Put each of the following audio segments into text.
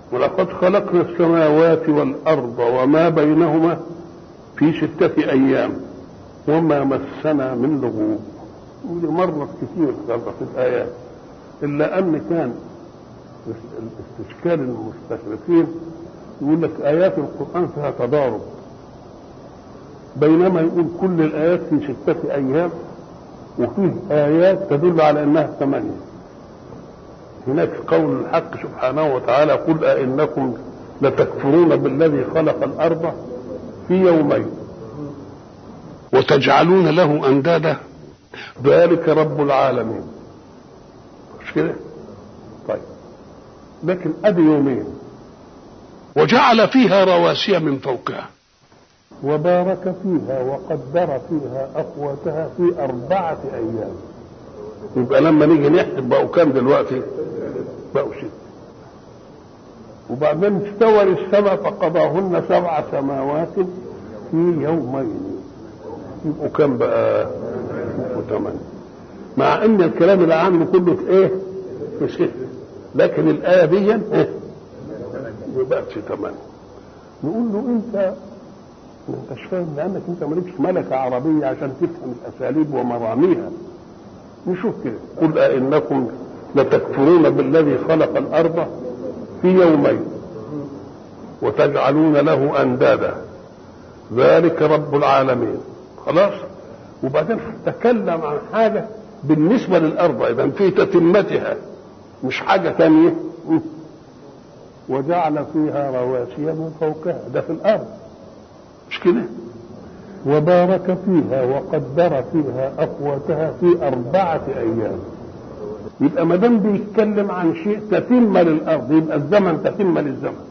ولقد خلقنا السماوات والأرض وما بينهما في ستة أيام وما مسنا من لغوب ودي مرت كثير في الآيات إلا أن كان استشكال المستشرقين يقول لك آيات القرآن فيها تضارب بينما يقول كل الآيات في ستة أيام وفيه آيات تدل على أنها ثمانية هناك قول الحق سبحانه وتعالى قل أئنكم لتكفرون بالذي خلق الأرض في يومين وتجعلون له أندادا ذلك رب العالمين مش كده طيب لكن أدي يومين وجعل فيها رواسي من فوقها وبارك فيها وقدر فيها أقواتها في أربعة أيام يبقى لما نيجي نحسب بقوا كام دلوقتي؟ بقوا ست وبعدين استوى للسماء فقضاهن سبع سماوات في يومين يبقوا كام بقى؟ يبقوا ثمانية مع ان الكلام العام كله في ايه؟ في ست لكن الآية دي إيه؟ يبقى في ثمانية نقول له انت ما انتش فاهم لانك انت مالكش ملكه عربيه عشان تفهم الاساليب ومراميها نشوف كده قل أئنكم لتكفرون بالذي خلق الأرض في يومين وتجعلون له أندادا ذلك رب العالمين خلاص وبعدين تكلم عن حاجة بالنسبة للأرض إذا في تتمتها مش حاجة ثانية وجعل فيها رواسي من فوقها ده في الأرض مش كده وبارك فيها وقدر فيها أقواتها في أربعة أيام يبقى ما دام بيتكلم عن شيء تتم للأرض يبقى الزمن تتم للزمن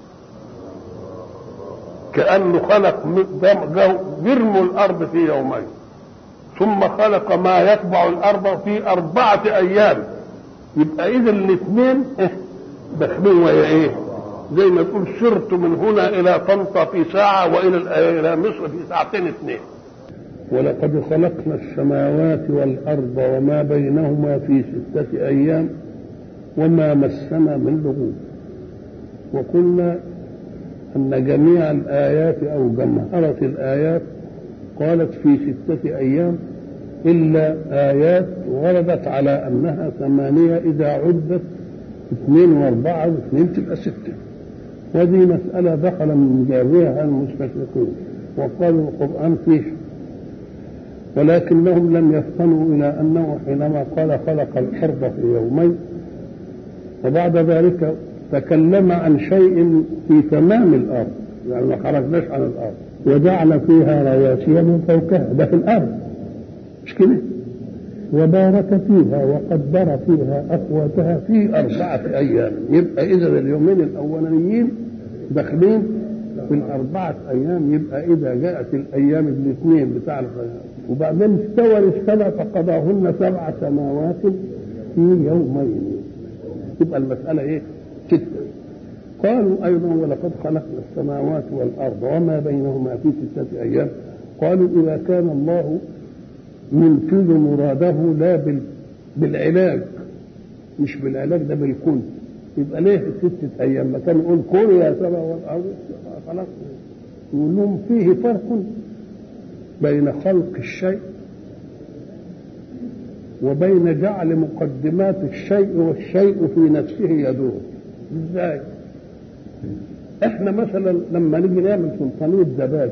كأنه خلق جرم الأرض في يومين ثم خلق ما يتبع الأرض في أربعة أيام يبقى إذا الاثنين داخلين وهي إيه؟ زي ما تقول سرت من هنا الى طنطا في ساعه والى الى مصر في ساعتين اثنين ولقد خلقنا السماوات والارض وما بينهما في سته ايام وما مسنا من لغوب وقلنا ان جميع الايات او جمهره الايات قالت في سته ايام الا ايات وردت على انها ثمانيه اذا عدت اثنين واربعه واثنين تبقى سته هذه مسألة دخل من جابها المستشرقون وقالوا القرآن فيه ولكنهم لم يفطنوا إلى أنه حينما قال خلق الأرض في يومين وبعد ذلك تكلم عن شيء في تمام الأرض يعني ما خرجناش عن الأرض وجعل فيها رواسي من فوقها ده في الأرض مش كده وبارك فيها وقدر فيها أقواتها في أربعة أيام يبقى إذا اليومين الأولانيين داخلين في الأربعة أيام يبقى إذا جاءت الأيام الاثنين بتاع وبعدين استوى للسبع فقضاهن سبع سماوات في يومين تبقى المسألة إيه؟ ستة قالوا أيضا ولقد خلقنا السماوات والأرض وما بينهما في ستة أيام قالوا إذا كان الله ينفذ مراده لا بال... بالعلاج مش بالعلاج ده بالكون يبقى ليه ستة أيام ما كان يقول كون يا سبع والأرض خلاص يقول لهم فيه فرق بين خلق الشيء وبين جعل مقدمات الشيء والشيء في نفسه يدور ازاي احنا مثلا لما نيجي نعمل سلطانية زبادي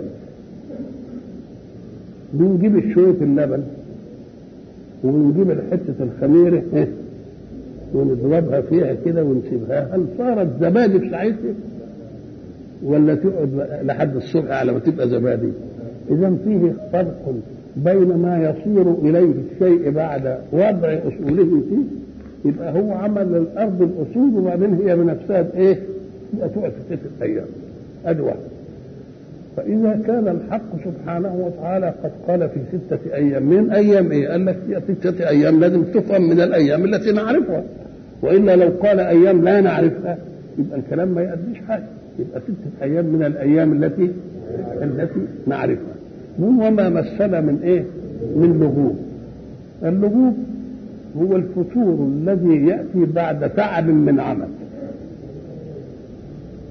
بنجيب شوية اللبن ونجيب حتة الخميرة ونضربها فيها كده ونسيبها هل صارت زبادي في ساعتها ولا تقعد لحد الصبح على ما تبقى زبادي إذا فيه فرق بين ما يصير إليه الشيء بعد وضع أصوله فيه يبقى هو عمل للأرض الأصول وبعدين هي بنفسها إيه؟ يبقى تقعد في ستة أيام أدي واحد فإذا كان الحق سبحانه وتعالى قد قال في ستة أيام من أيام إيه؟ قال لك في ستة أيام لازم تفهم من الأيام التي نعرفها وإلا لو قال أيام لا نعرفها يبقى الكلام ما يأديش حاجة يبقى ستة أيام من الأيام التي التي نعرفها وما مسنا من إيه؟ من لغوب اللغوب هو الفتور الذي يأتي بعد تعب من عمل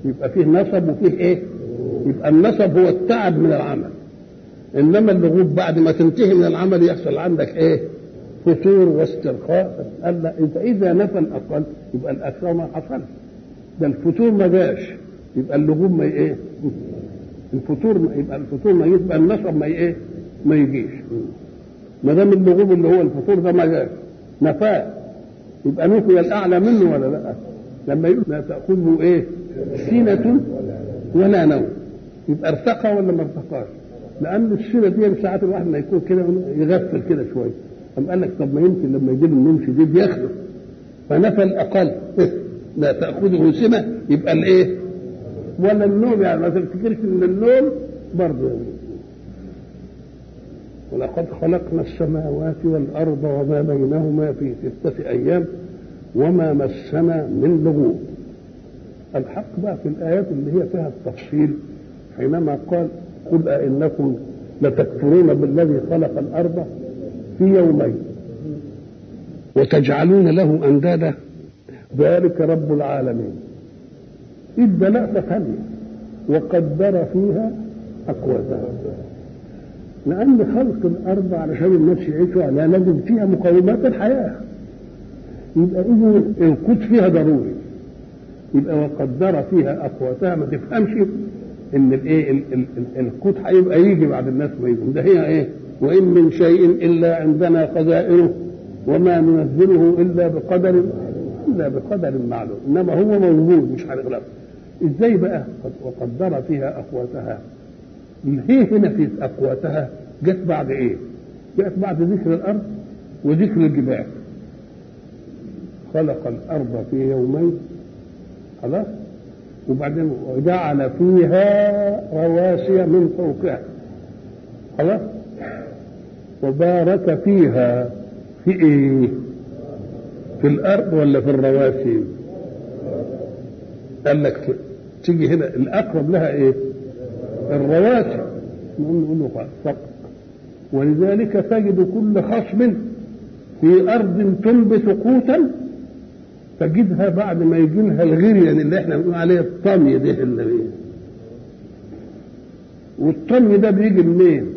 يبقى فيه نصب وفيه ايه يبقى النصب هو التعب من العمل انما اللغوب بعد ما تنتهي من العمل يحصل عندك ايه فتور واسترخاء قال لا انت اذا نفى الاقل يبقى الاكثر ما حصلش ده الفتور ما جاش يبقى اللغوب ما ايه الفتور ما يبقى الفتور ما يبقى النصب ما ايه ما يجيش ما دام اللغوب اللي هو الفطور ده ما جاش نفاه يبقى نفي الاعلى منه ولا لا لما يقول لا تاخذه ايه سنه ولا نوم يبقى ارتقى ولا ما ارتقاش لان السنه دي ساعات الواحد ما يكون كده يغفل كده شويه قام قال لك طب ما يمكن لما يجي له النوم شديد يخلف فنفى الاقل لا تاخذه سنه يبقى الايه ولا النوم يعني ما تفتكرش ان النوم برضه يعني ولقد خلقنا السماوات والأرض وما بينهما في ستة أيام وما مسنا من لغوب الحق بقى في الآيات اللي هي فيها التفصيل حينما قال قل أئنكم لتكفرون بالذي خلق الأرض في يومين وتجعلون له أندادا ذلك رب العالمين إذ لأسة ثانية وقدر فيها أقواتها لأن خلق الأرض علشان الناس يعيشوا عليها لازم فيها مقومات الحياة يبقى إذا القوت فيها ضروري يبقى وقدر فيها أقواتها ما تفهمش إن الإيه القوت هيبقى يجي بعد الناس ما يجوا ده هي إيه وإن من شيء إلا عندنا خزائنه وما ننزله إلا بقدر إلا بقدر معلوم إنما هو موجود مش هنغلبه إزاي بقى وقدر فيها أقواتها هي هنا في أقواتها جت بعد إيه؟ جت بعد ذكر الأرض وذكر الجبال خلق الأرض في يومين خلاص وبعدين وجعل فيها رواسي من فوقها خلاص وبارك فيها في ايه في الارض ولا في الرواسي قال لك تيجي هنا الاقرب لها ايه الرواسي نقول له فقط ولذلك تجد كل خصم في ارض تنبت قوتا تجدها بعد ما يجي لها الغريان اللي احنا بنقول عليه الطمي ده اللي بيه. والطمي ده بيجي منين؟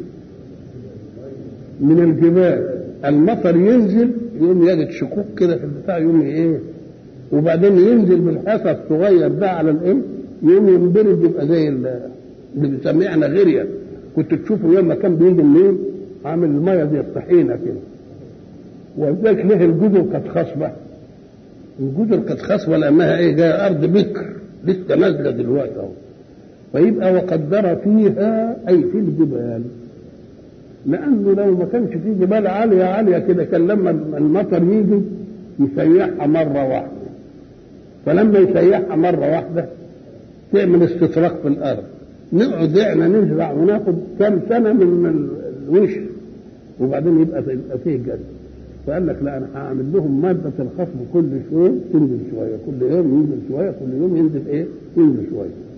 من الجبال المطر ينزل يقوم يجد شكوك كده في البتاع يقوم ايه وبعدين ينزل بالحصى الصغير ده على الايه يقوم ينبرد يبقى زي اللي بنسميه احنا غريا كنت تشوفه يوم ما كان بيجي منين عامل الميه زي الطحينه كده ولذلك ليه الجزر كانت خصبه الجزر كانت خصبه لانها ايه جايه ارض بكر لسه نازله دلوقتي اهو فيبقى وقدر فيها اي في الجبال لانه لو ما كانش في جبال عاليه عاليه كده كان لما المطر يجي يسيحها مره واحده فلما يسيحها مره واحده تعمل استطراق في الارض نقعد احنا نزرع وناخد كم سنه من الوش وبعدين يبقى يبقى فيه جد فقال لك لا انا هعمل لهم ماده الخصم كل شويه تنزل شويه كل يوم ينزل شويه كل يوم ينزل ايه؟ ينزل شويه